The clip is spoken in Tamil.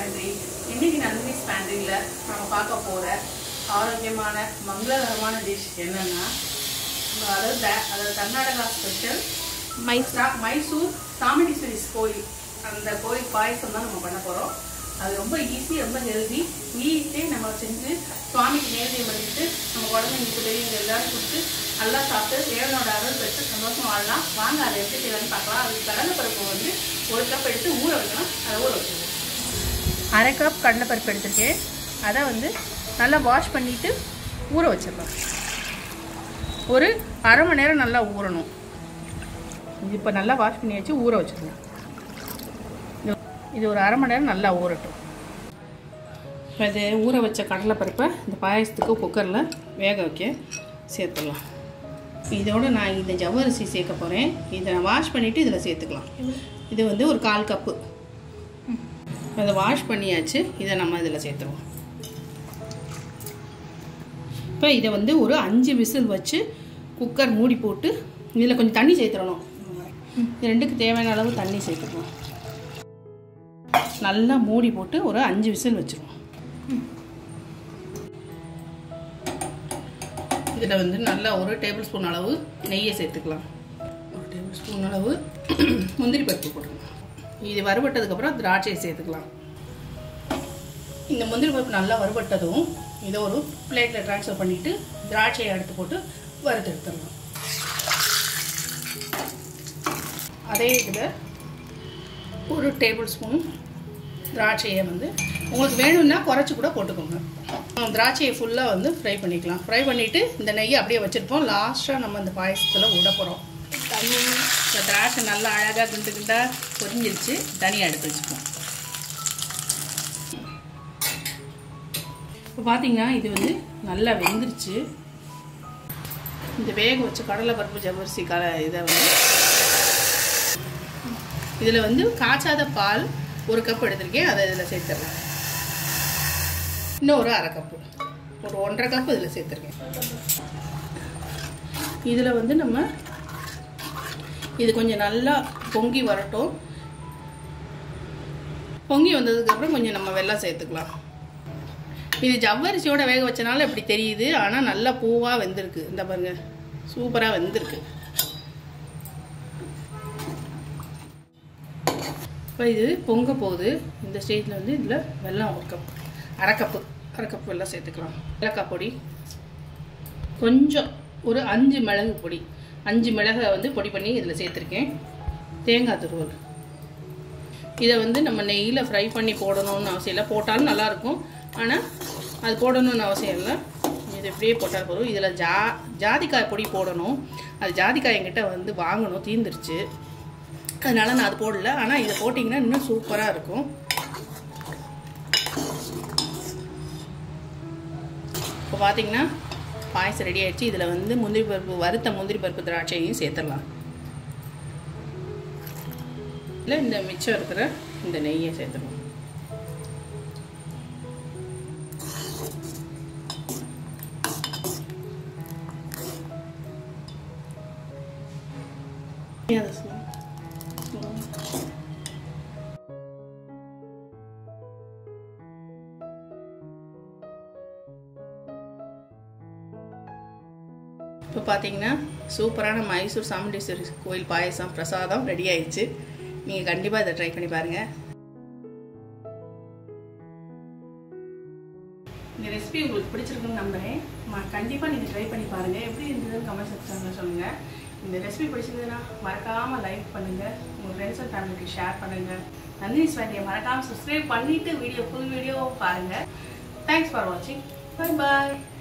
பேண்ட்ரி இன்னைக்கு நந்தினிஸ் பேண்ட்ரியில் நம்ம பார்க்க போகிற ஆரோக்கியமான மங்களகரமான டிஷ் என்னன்னா அதாவது த- அதாவது கர்நாடகா ஸ்பெஷல் மைசா மைசூர் சாமுண்டீஸ்வரிஸ் கோயில் அந்த கோயில் பாயசம் தான் நம்ம பண்ண போகிறோம் அது ரொம்ப ஈஸி ரொம்ப ஹெல்தி வீட்லேயே நம்ம செஞ்சு சுவாமிக்கு நேர்த்தியம் பண்ணிட்டு நம்ம குழந்தைங்களுக்கு பெரியவங்க எல்லாரும் கொடுத்து நல்லா சாப்பிட்டு தேவனோட அருள் பெற்று சந்தோஷமா வாழலாம் வாங்க அதை எப்படி செய்யலாம்னு பார்க்கலாம் அதுக்கு கடலைப்பருப்பு வந்து ஒரு கப் எடுத்து ஊற வைக்கணும் அதை ஊற வச்சுருவோம் அரை கப் கடலைப்பருப்பு எடுத்திருக்கேன் அதை வந்து நல்லா வாஷ் பண்ணிவிட்டு ஊற வச்சிடலாம் ஒரு அரை மணி நேரம் நல்லா ஊறணும் இது இப்போ நல்லா வாஷ் பண்ணி வச்சு ஊற வச்சிடலாம் இது- இது ஒரு அரை மணி நேரம் நல்லா ஊறட்டும் இப்போ இது ஊற வச்ச கடலைப்பருப்பை இந்த பாயசத்துக்கு குக்கரில் வேக வைக்க சேர்த்துடலாம் இதோட நான் இந்த ஜவ்வரிசி சேர்க்க போகிறேன் இதை நான் வாஷ் பண்ணிவிட்டு இதில் சேர்த்துக்கலாம் இது வந்து ஒரு கால் கப்பு அதை வாஷ் பண்ணியாச்சு இதை நம்ம இதில் சேர்த்துருவோம் இப்போ இதை வந்து ஒரு அஞ்சு விசில் வச்சு குக்கர் மூடி போட்டு இதில் கொஞ்சம் தண்ணி சேர்த்துடணும் இது ரெண்டுக்கு தேவையான அளவு தண்ணி சேர்த்துக்குவோம் நல்லா மூடி போட்டு ஒரு அஞ்சு விசில் வச்சுருவோம் இதில் வந்து நல்லா ஒரு டேபிள் ஸ்பூன் அளவு நெய்யை சேர்த்துக்கலாம் ஒரு டேபிள் ஸ்பூன் அளவு முந்திரி பருப்பு போட்டுக்கலாம் இது வறுபட்டதுக்கப்புறம் திராட்சையை சேர்த்துக்கலாம் இந்த முந்திரி பருப்பு நல்லா வறுபட்டதும் இதை ஒரு பிளேட்டில் ட்ரான்ஸ்ஃபர் பண்ணிவிட்டு திராட்சையை எடுத்து போட்டு வறுத்து எடுத்துடலாம் அதே இதில் ஒரு டேபிள் ஸ்பூன் திராட்சையை வந்து உங்களுக்கு வேணும்னா குறைச்சி கூட போட்டுக்கோங்க ஹம், திராட்சையை ஃபுல்லாக வந்து ஃப்ரை பண்ணிக்கலாம் ஃப்ரை பண்ணிவிட்டு இந்த நெய்யை அப்படியே வச்சுருப்போம் லாஸ்ட்டாக நம்ம இந்த பாயசத்தில் விட போகிறோம் இந்த திராட்சை நல்லா அழகாக குண்டு குண்டாக பொரிஞ்சிருச்சு தனியாக எடுத்து வச்சுப்போம் இப்போ பார்த்தீங்கன்னா இது வந்து நல்லா வெந்துருச்சு இந்த வேக வச்ச கடலை பருப்பு ஜவ்வரிசி கல இதை வந்து இதில் வந்து காய்ச்சாத பால் ஒரு கப் எடுத்திருக்கேன் அதை இதில் சேர்த்துடலாம் இன்னும் ஒரு அரை கப்பு ஒரு ஒன்றரை கப் இதில் சேர்த்துருக்கேன் இதில் வந்து நம்ம இது கொஞ்சம் நல்லா பொங்கி வரட்டும் பொங்கி வந்ததுக்கப்புறம் கொஞ்சம் நம்ம வெல்லம் சேர்த்துக்கலாம் இது ஜவ்வரிசியோட வேக வச்சனால இப்படி தெரியுது ஆனால் நல்லா பூவாக வெந்திருக்கு இந்த பாருங்க சூப்பராக வெந்திருக்கு இப்போ இது பொங்க போகுது இந்த ஸ்டேஜில் வந்து இதில் வெல்லம் ஒரு கப் அரை கப்பு அரை கப் வெல்லம் சேர்த்துக்கலாம் ஏலக்காய் பொடி கொஞ்சம் ஒரு அஞ்சு மிளகு பொடி அஞ்சு மிளகை வந்து பொடி பண்ணி இதில் சேர்த்துருக்கேன் தேங்காய் துருவல் இதை வந்து நம்ம நெய்யில் ஃப்ரை பண்ணி போடணும்னு அவசியம் இல்லை போட்டாலும் நல்லாயிருக்கும் ஆனால் அது போடணும்னு அவசியம் இல்லை இது இப்படியே போட்டால் போதும் இதில் ஜா ஜாதிக்காய் பொடி போடணும் அது ஜாதிக்காய் என்கிட்ட வந்து வாங்கணும் தீந்துருச்சு அதனால நான் அது போடல ஆனால் இதை போட்டிங்கன்னா இன்னும் சூப்பராக இருக்கும் இப்போ பார்த்தீங்கன்னா பாயசம் ரெடி ஆயிடுச்சு இதில் வந்து முந்திரி பருப்பு வறுத்த முந்திரி பருப்பு திராட்சையும் சேர்த்துடலாம் இல்லை இந்த மிச்சம் இருக்கிற இந்த நெய்யை சேர்த்துடலாம் Yeah, this one. இப்போ பார்த்தீங்கன்னா சூப்பரான மைசூர் சாமுண்டீஸ்வரி கோயில் பாயசம் பிரசாதம் ரெடி ஆயிடுச்சு நீங்கள் கண்டிப்பாக இதை ட்ரை பண்ணி பாருங்கள் இந்த ரெசிபி உங்களுக்கு பிடிச்சிருக்குன்னு நம்புகிறேன் கண்டிப்பாக நீங்கள் ட்ரை பண்ணி பாருங்கள் எப்படி இருந்ததுன்னு கமெண்ட் செக்ஷனில் சொல்லுங்கள் இந்த ரெசிபி பிடிச்சிருந்ததுன்னா மறக்காமல் லைக் பண்ணுங்கள் உங்கள் ஃப்ரெண்ட்ஸ் அண்ட் ஃபேமிலிக்கு ஷேர் பண்ணுங்கள் நந்தினி ஸ்வாதியை மறக்காமல் சப்ஸ்கிரைப் பண்ணிவிட்டு வீடியோ ஃபுல் வீடியோ பாருங்கள் தேங்க்ஸ் ஃபார் வாட்சிங் பை பாய்